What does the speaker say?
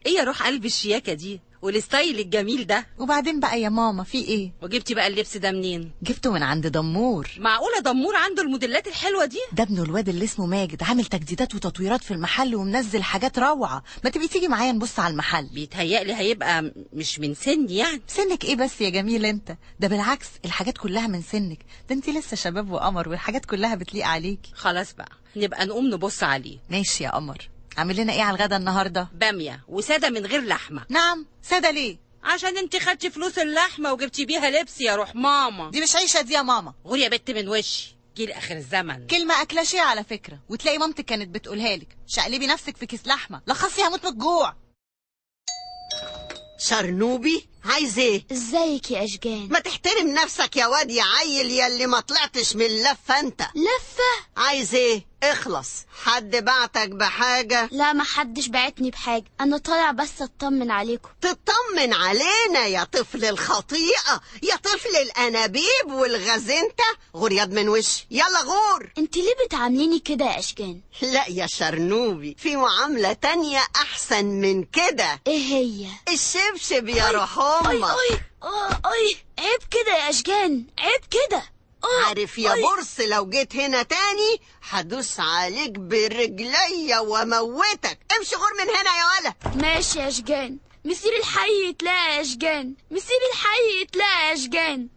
ايه يا روح قلب الشياكه دي والستايل الجميل ده وبعدين بقى يا ماما في ايه وجبتي بقى اللبس ده منين جبته من عند دمور معقوله دمور عنده الموديلات الحلوه دي ده ابنه الواد اللي اسمه ماجد عامل تجديدات وتطويرات في المحل ومنزل حاجات روعة ما تبقي تيجي معايا نبص على المحل بيتهيألي هيبقى م- مش من سني يعني سنك ايه بس يا جميل انت ده بالعكس الحاجات كلها من سنك ده انت لسه شباب وقمر والحاجات كلها بتليق عليكي خلاص بقى نبقى نقوم نبص عليه ماشي يا قمر عامل لنا ايه على الغدا النهارده باميه وساده من غير لحمه نعم ساده ليه عشان انت خدتي فلوس اللحمه وجبتي بيها لبس يا روح ماما دي مش عيشه دي يا ماما غوري يا بت من وشي جيل اخر الزمن كلمة أكلاشية على فكرة وتلاقي مامتك كانت بتقولها لك شقلبي نفسك في كيس لحمة لخصي هموت من الجوع شرنوبي عايز ايه ازيك يا اشجان ما تحترم نفسك يا واد يا عيل يا اللي ما طلعتش من اللفه انت لفه عايز ايه اخلص حد بعتك بحاجه لا ما حدش بعتني بحاجه انا طالع بس اطمن عليكم تطمن علينا يا طفل الخطيئه يا طفل الانابيب والغزنته غور يد من وشي يلا غور انت ليه بتعامليني كده يا اشجان لا يا شرنوبي في معامله تانية احسن من كده ايه هي الشبشب يا روح اي امك اي آه، اي عيب كده يا اشجان عيب كده آه، عارف يا أي. برص لو جيت هنا تاني هدوس عليك برجليا واموتك امشي غور من هنا يا ولا ماشي يا اشجان مسير الحي يتلاقى يا اشجان مسير الحي يتلاقى يا اشجان